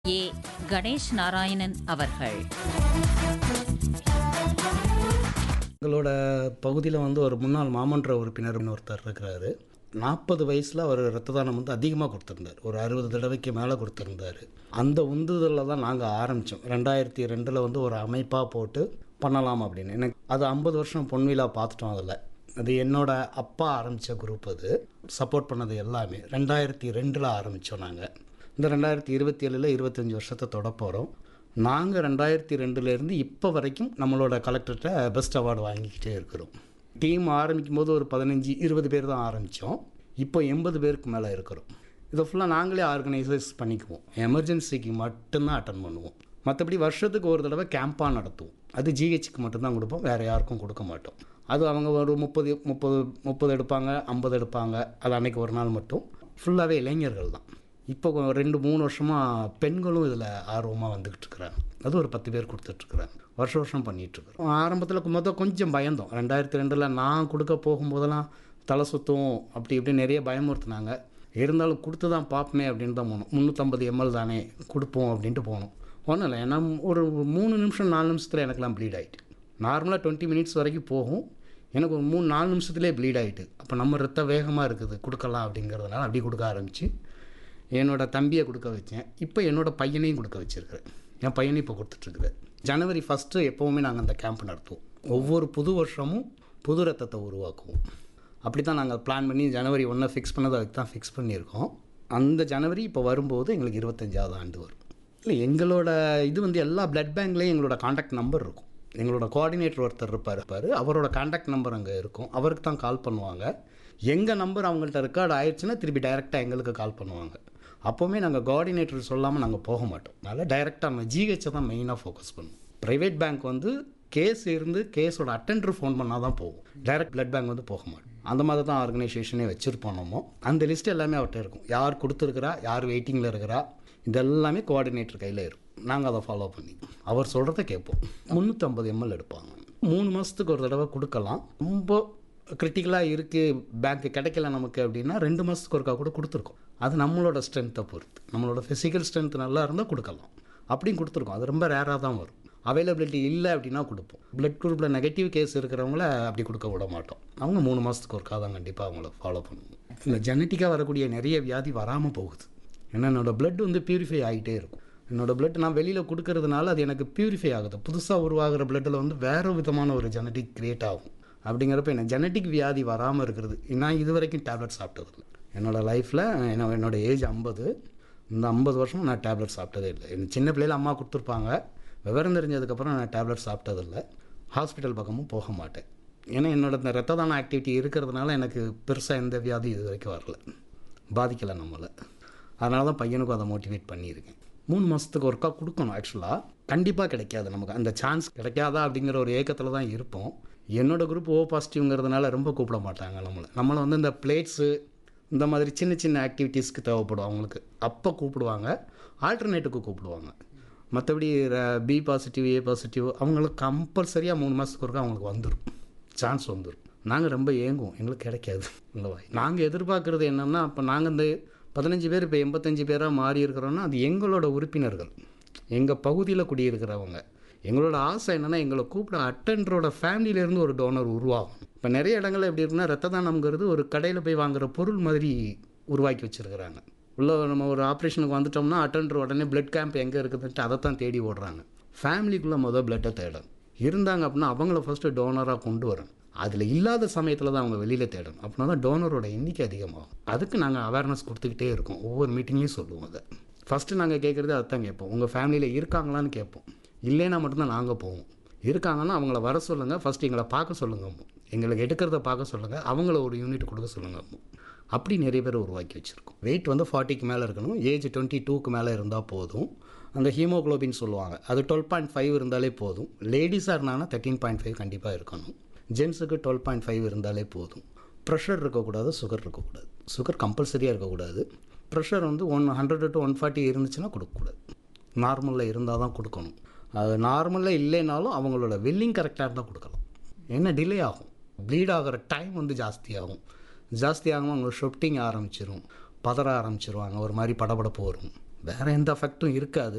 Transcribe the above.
ஏ கணேஷ் நாராயணன் அவர்கள் எங்களோட பகுதியில் வந்து ஒரு முன்னாள் மாமன்ற உறுப்பினர் ஒருத்தர் இருக்கிறாரு நாற்பது வயசில் அவர் ரத்த தானம் வந்து அதிகமாக கொடுத்துருந்தார் ஒரு அறுபது தடவைக்கு மேலே கொடுத்துருந்தார் அந்த உந்துதலில் தான் நாங்கள் ஆரம்பித்தோம் ரெண்டாயிரத்தி ரெண்டில் வந்து ஒரு அமைப்பாக போட்டு பண்ணலாம் அப்படின்னு எனக்கு அது ஐம்பது வருஷம் பொன்விழா பார்த்துட்டோம் அதில் அது என்னோட அப்பா ஆரம்பித்த குரூப் அது சப்போர்ட் பண்ணது எல்லாமே ரெண்டாயிரத்தி ரெண்டில் ஆரம்பித்தோம் நாங்கள் இந்த ரெண்டாயிரத்தி இருபத்தி ஏழில் இருபத்தஞ்சி வருஷத்தை தொட போகிறோம் நாங்கள் ரெண்டாயிரத்தி ரெண்டுலேருந்து இப்போ வரைக்கும் நம்மளோட கலெக்டர்கிட்ட பெஸ்ட் அவார்டு வாங்கிக்கிட்டே இருக்கிறோம் டீம் ஆரம்பிக்கும் போது ஒரு பதினஞ்சு இருபது பேர் தான் ஆரம்பித்தோம் இப்போ எண்பது பேருக்கு மேலே இருக்கிறோம் இதை ஃபுல்லாக நாங்களே ஆர்கனைசர்ஸ் பண்ணிக்குவோம் எமர்ஜென்சிக்கு மட்டும்தான் அட்டன் பண்ணுவோம் மற்றபடி வருஷத்துக்கு ஒரு தடவை கேம்பாக நடத்துவோம் அது ஜிஹெச்சுக்கு மட்டும்தான் கொடுப்போம் வேறு யாருக்கும் கொடுக்க மாட்டோம் அது அவங்க ஒரு முப்பது முப்பது முப்பது எடுப்பாங்க ஐம்பது எடுப்பாங்க அது அன்னைக்கு ஒரு நாள் மட்டும் ஃபுல்லாகவே இளைஞர்கள் தான் இப்போ கொ- ரெண்டு மூணு வருஷமாக பெண்களும் இதில் ஆர்வமாக வந்துக்கிட்டு இருக்கிறாங்க அது ஒரு பத்து பேர் கொடுத்துட்ருக்குறாங்க வருஷம் வருஷம் பண்ணிகிட்ருக்குறோம் ஆரம்பத்தில் மொத்தம் கொஞ்சம் பயந்தோம் ரெண்டாயிரத்தி ரெண்டில் நான் கொடுக்க போகும்போதெல்லாம் தலை சுத்தும் அப்படி இப்படி நிறைய பயமுறுத்துனாங்க இருந்தாலும் கொடுத்து தான் பார்ப்போமே அப்படின்னு தான் போனோம் முந்நூற்றம்பது எம்எல் தானே கொடுப்போம் அப்படின்ட்டு போனோம் ஒன்றும் இல்லை ஏன்னா ஒரு மூணு நிமிஷம் நாலு நிமிஷத்தில் எனக்கெல்லாம் ப்ளீட் ஆகிட்டு நார்மலாக டுவெண்ட்டி மினிட்ஸ் வரைக்கும் போகும் எனக்கு ஒரு மூணு நாலு நிமிஷத்துலேயே ப்ளீட் ஆகிட்டு அப்போ நம்ம ரத்தம் வேகமாக இருக்குது கொடுக்கலாம் அப்படிங்கிறதுனால அப்படி கொடுக்க ஆரம்பித்து என்னோட தம்பியை கொடுக்க வச்சேன் இப்போ என்னோட பையனையும் கொடுக்க வச்சிருக்கிறேன் என் பையனையும் இப்போ கொடுத்துட்ருக்குறேன் ஜனவரி ஃபஸ்ட்டு எப்போவுமே நாங்கள் அந்த கேம்ப் நடத்துவோம் ஒவ்வொரு புது வருஷமும் புது ரத்தத்தை உருவாக்குவோம் அப்படி தான் நாங்கள் பிளான் பண்ணி ஜனவரி ஒன்றை ஃபிக்ஸ் பண்ணதை அதுக்கு தான் ஃபிக்ஸ் பண்ணியிருக்கோம் அந்த ஜனவரி இப்போ வரும்போது எங்களுக்கு இருபத்தஞ்சாவது ஆண்டு வரும் இல்லை எங்களோட இது வந்து எல்லா பிளட் பேங்க்லேயும் எங்களோட காண்டாக்ட் நம்பர் இருக்கும் எங்களோட கோஆர்டினேட்டர் ஒருத்தர் இருப்பார் இருப்பார் அவரோட காண்டாக்ட் நம்பர் அங்கே இருக்கும் அவருக்கு தான் கால் பண்ணுவாங்க எங்கள் நம்பர் அவங்கள்ட்ட ரெக்கார்ட் ஆயிடுச்சுன்னா திருப்பி டைரெக்டாக எங்களுக்கு கால் பண்ணுவாங்க அப்போவுமே நாங்கள் கோஆர்டினேட்டர் சொல்லாமல் நாங்கள் போக மாட்டோம் அதனால் டைரெக்டாக நம்ம ஜிஹெச்சை தான் மெயினாக ஃபோக்கஸ் பண்ணுவோம் ப்ரைவேட் பேங்க் வந்து கேஸ் இருந்து கேஸோட அட்டெண்டர் ஃபோன் பண்ணால் தான் போகும் டைரக்ட் பிளட் பேங்க் வந்து போக மாட்டோம் அந்த மாதிரி தான் ஆர்கனைசேஷனே வச்சுருப்போம் நம்ம அந்த லிஸ்ட் எல்லாமே அவர்கிட்ட இருக்கும் யார் கொடுத்துருக்குறா யார் வெயிட்டிங்கில் இருக்கிறா இதெல்லாமே கோஆர்டினேட்டர் கையில் இருக்கும் நாங்கள் அதை ஃபாலோ பண்ணி அவர் சொல்கிறத கேட்போம் முந்நூற்றம்பது எம்எல் எடுப்பாங்க மூணு மாதத்துக்கு ஒரு தடவை கொடுக்கலாம் ரொம்ப கிரிட்டிக்கலாக இருக்குது பேங்க்கு கிடைக்கல நமக்கு அப்படின்னா ரெண்டு மாதத்துக்கு ஒருக்கா கூட கொடுத்துருக்கோம் அது நம்மளோட ஸ்ட்ரென்த்தை பொறுத்து நம்மளோட ஃபிசிக்கல் ஸ்ட்ரென்த் நல்லா இருந்தால் கொடுக்கலாம் அப்படியும் கொடுத்துருக்கோம் அது ரொம்ப ரேராக தான் வரும் அவைலபிலிட்டி இல்லை அப்படின்னா கொடுப்போம் பிளட் குரூப்பில் நெகட்டிவ் கேஸ் இருக்கிறவங்கள அப்படி கொடுக்க விட மாட்டோம் அவங்க மூணு மாதத்துக்கு ஒருக்கா தான் கண்டிப்பாக அவங்கள ஃபாலோ பண்ணுவோம் இந்த ஜெனட்டிக்காக வரக்கூடிய நிறைய வியாதி வராமல் போகுது ஏன்னா என்னோடய blood வந்து பியூரிஃபை ஆகிட்டே இருக்கும் என்னோடய blood நான் வெளியில் கொடுக்கறதுனால அது எனக்கு பியூரிஃபை ஆகுது புதுசாக உருவாகிற bloodல வந்து வேறு விதமான ஒரு ஜெனட்டிக் கிரியேட் ஆகும் அப்படிங்கிறப்ப என்ன ஜெனட்டிக் வியாதி வராமல் இருக்கிறது நான் இது வரைக்கும் டேப்லெட் சாப்பிட்டதில்லை என்னோடய லைஃப்பில் என்ன என்னோடய ஏஜ் ஐம்பது இந்த ஐம்பது வருஷம் நான் டேப்லெட் சாப்பிட்டதே இல்லை எனக்கு சின்ன பிள்ளையில அம்மா கொடுத்துருப்பாங்க விவரம் தெரிஞ்சதுக்கப்புறம் நான் டேப்லெட் சாப்பிட்டதில்லை ஹாஸ்பிட்டல் பக்கமும் போக மாட்டேன் ஏன்னா என்னோட இந்த ரத்த தான ஆக்டிவிட்டி இருக்கிறதுனால எனக்கு பெருசாக எந்த வியாதி இது வரைக்கும் வரல பாதிக்கலை நம்மளை அதனால தான் பையனுக்கும் அதை மோட்டிவேட் பண்ணியிருக்கேன் மூணு மாதத்துக்கு ஒருக்கா கொடுக்கணும் ஆக்சுவலாக கண்டிப்பாக கிடைக்காது நமக்கு அந்த சான்ஸ் கிடைக்காதா அப்படிங்கிற ஒரு ஏக்கத்தில் தான் இருப்போம் என்னோட குரூப் ஓ பாசிட்டிவ்ங்கிறதுனால ரொம்ப கூப்பிட மாட்டாங்க நம்மளை நம்மளை வந்து இந்த பிளேட்ஸு இந்த மாதிரி சின்ன சின்ன ஆக்டிவிட்டீஸ்க்கு தேவைப்படும் அவங்களுக்கு அப்போ கூப்பிடுவாங்க ஆல்டர்னேட்டுக்கு கூப்பிடுவாங்க மற்றபடி பி பாசிட்டிவ் ஏ பாசிட்டிவ் அவங்களுக்கு கம்பல்சரியாக மூணு மாதத்துக்கு ஒருக்கா அவங்களுக்கு வந்துடும் சான்ஸ் வந்துடும் நாங்கள் ரொம்ப ஏங்குவோம் எங்களுக்கு கிடைக்காது இல்லைவா நாங்கள் எதிர்பார்க்குறது என்னென்னா இப்போ நாங்கள் இந்த பதினஞ்சு பேர் இப்போ எண்பத்தஞ்சு பேராக மாறி இருக்கிறோன்னா அது எங்களோட உறுப்பினர்கள் எங்கள் பகுதியில் குடியிருக்கிறவங்க எங்களோட ஆசை என்னென்னா எங்களை கூப்பிட அட்டண்டரோட ஃபேமிலியிலேருந்து ஒரு டோனர் உருவாகும் இப்போ நிறைய இடங்கள்ல எப்படி இருக்குன்னா ரத்த தானம்ங்கிறது ஒரு கடையில் போய் வாங்குற பொருள் மாதிரி உருவாக்கி வச்சுருக்கிறாங்க உள்ள நம்ம ஒரு ஆப்ரேஷனுக்கு வந்துட்டோம்னா அட்டண்டர் உடனே பிளட் கேம்ப் எங்கே இருக்குதுன்ட்டு அதை தான் தேடி ஓடுறாங்க ஃபேமிலிக்குள்ளே மொதல் பிளட்டை தேடணும் இருந்தாங்க அப்படின்னா அவங்கள ஃபஸ்ட்டு டோனராக கொண்டு வரணும் அதில் இல்லாத சமயத்தில் தான் அவங்க வெளியில் தேடணும் அப்படின்னா தான் டோனரோட எண்ணிக்கை அதிகமாகும் அதுக்கு நாங்கள் அவேர்னஸ் கொடுத்துக்கிட்டே இருக்கோம் ஒவ்வொரு மீட்டிங்லேயும் சொல்லுவோம் அதை ஃபஸ்ட்டு நாங்கள் கேட்குறது அதுதான் கேட்போம் உங்கள் ஃபேமிலியில் இருக்காங்களான்னு கேட்போம் இல்லைன்னா மட்டும்தான் நாங்கள் போவோம் இருக்காங்கன்னா அவங்கள வர சொல்லுங்கள் ஃபஸ்ட்டு எங்களை பார்க்க சொல்லுங்கள் எங்களுக்கு எடுக்கிறத பார்க்க சொல்லுங்கள் அவங்கள ஒரு யூனிட் கொடுக்க சொல்லுங்கள் அப்படி நிறைய பேர் உருவாக்கி வச்சுருக்கோம் வெயிட் வந்து ஃபார்ட்டிக்கு மேலே இருக்கணும் ஏஜ் டுவெண்ட்டி டூக்கு மேலே இருந்தால் போதும் அந்த ஹீமோகுளோபின் சொல்லுவாங்க அது டுவெல் பாயிண்ட் ஃபைவ் இருந்தாலே போதும் லேடிஸாக இருந்தாங்கன்னா தேர்ட்டீன் பாயிண்ட் ஃபைவ் கண்டிப்பாக இருக்கணும் ஜென்ஸுக்கு டுவெல் பாயிண்ட் ஃபைவ் இருந்தாலே போதும் ப்ரெஷர் இருக்கக்கூடாது சுகர் இருக்கக்கூடாது சுகர் கம்பல்சரியாக இருக்கக்கூடாது ப்ரெஷர் வந்து one hundred to one forty இருந்துச்சுன்னா கொடுக்கக்கூடாது நார்மலில் இருந்தால் தான் கொடுக்கணும் அது நார்மலில் இல்லைனாலும் அவங்களோட வெல்லிங் கரெக்டாக இருந்தால் கொடுக்கலாம் என்ன டிலே ஆகும் ப்ளீட் ஆகிற டைம் வந்து ஜாஸ்தி ஆகும் ஜாஸ்தி ஆகும் அவங்க ஷிஃப்டிங் ஆரம்பிச்சிரும் பதற ஆரம்பிச்சிருவாங்க ஒரு மாதிரி படபடப்பு வரும் வேறு எந்த எஃபெக்ட்டும் இருக்காது